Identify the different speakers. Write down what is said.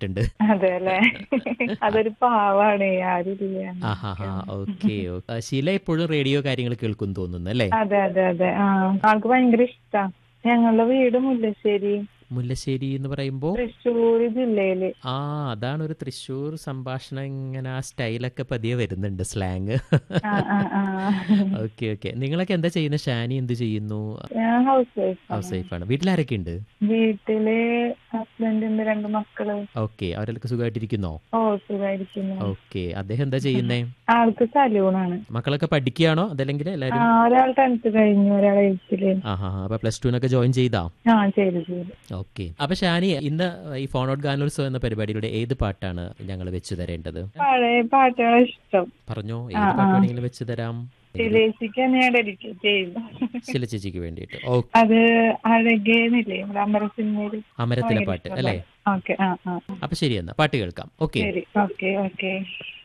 Speaker 1: കേട്ടിട്ടുണ്ട്
Speaker 2: അതെ അല്ലേ അതൊരു പാവാണ് ആരില്ല
Speaker 1: ആഹാ ഹാ ഓക്കെ ശീല എപ്പോഴും റേഡിയോ കാര്യങ്ങൾ കേൾക്കും തോന്നുന്നു അല്ലേ
Speaker 2: അതെ അതെ അതെ ആ ആൾക്ക് ഭയങ്കര ഇഷ്ടാ ഞങ്ങളുടെ വീട് മുല്ലശ്ശേരി
Speaker 1: മുല്ലശ്ശേരി എന്ന് പറയുമ്പോ
Speaker 2: തൃശ്ശൂർ ജില്ലയില്
Speaker 1: ആ അതാണ് ഒരു തൃശ്ശൂർ സംഭാഷണം ഇങ്ങനെ ആ സ്റ്റൈലൊക്കെ പതിയെ വരുന്നുണ്ട് സ്ലാങ്
Speaker 2: ആ ആ ആ
Speaker 1: ഓക്കെ ഓക്കെ നിങ്ങളൊക്കെ എന്താ ചെയ്യുന്നത് ഷാനി എന്ത് ചെയ്യുന്നു
Speaker 2: ഞാൻ ഹൗസ് വൈഫ്
Speaker 1: ഹൗസ് വൈഫാണ് വീട്ടിലാരൊക്കെ ഉണ്ട്
Speaker 2: വീട്ടില് ഹസ്ബൻഡിന്റെ രണ്ട് മക്കള്
Speaker 1: ഓക്കെ അവരൊക്കെ സുഖമായിട്ടിരിക്കുന്നോ
Speaker 2: ഓ സുഖായിരിക്കുന്നു
Speaker 1: ഓക്കെ അദ്ദേഹം എന്താ ചെയ്യുന്നേ
Speaker 2: ആൾക്ക് സലൂണാണ്
Speaker 1: മക്കളൊക്കെ പഠിക്കുകയാണോ അതല്ലെങ്കിൽ
Speaker 2: ആ
Speaker 1: എല്ലാരും
Speaker 2: ഒരാൾ ടെൻത്ത് കഴിഞ്ഞു ഒരാൾ എയ്ത്തില്
Speaker 1: ആഹാ അപ്പൊ പ്ലസ് ടുവിനൊക്കെ ജോയിൻ ചെയ്താ
Speaker 2: ആ ചെയ്തു ചെയ്തു
Speaker 1: ഓക്കെ അപ്പൊ ഷാനി ഇന്ന് ഈ ഫോൺ ഔട്ട് ഗാനോത്സവം എന്ന പരിപാടിയുടെ ഏത് പാട്ടാണ് ഞങ്ങൾ വെച്ചു തരേണ്ടത്
Speaker 2: പഴയ പാട്ടുകളെ ഇഷ്ടം
Speaker 1: പറഞ്ഞോ ഏത് പാട്ട് വേണമെങ്കിലും വെച്ചു തരാം
Speaker 2: ശിലേശിക്ക് ഞാൻ ഡെഡിക്കേറ്റ് ചെയ്യുന്നു
Speaker 1: ശില ചേച്ചിക്ക് വേണ്ടിയിട്ട് ഓ
Speaker 2: അത് അഴകേന്നില്ലേ നമ്മുടെ അമര സിനിമയില്
Speaker 1: അമരത്തിലെ പാട്ട് അല്ലേ
Speaker 2: ഓക്കെ ആ ആ
Speaker 1: അപ്പൊ ശരി എന്നാ പാട്ട് കേൾക്കാം ഓക്കെ
Speaker 2: ശരി ഓക്കെ ഓക്കെ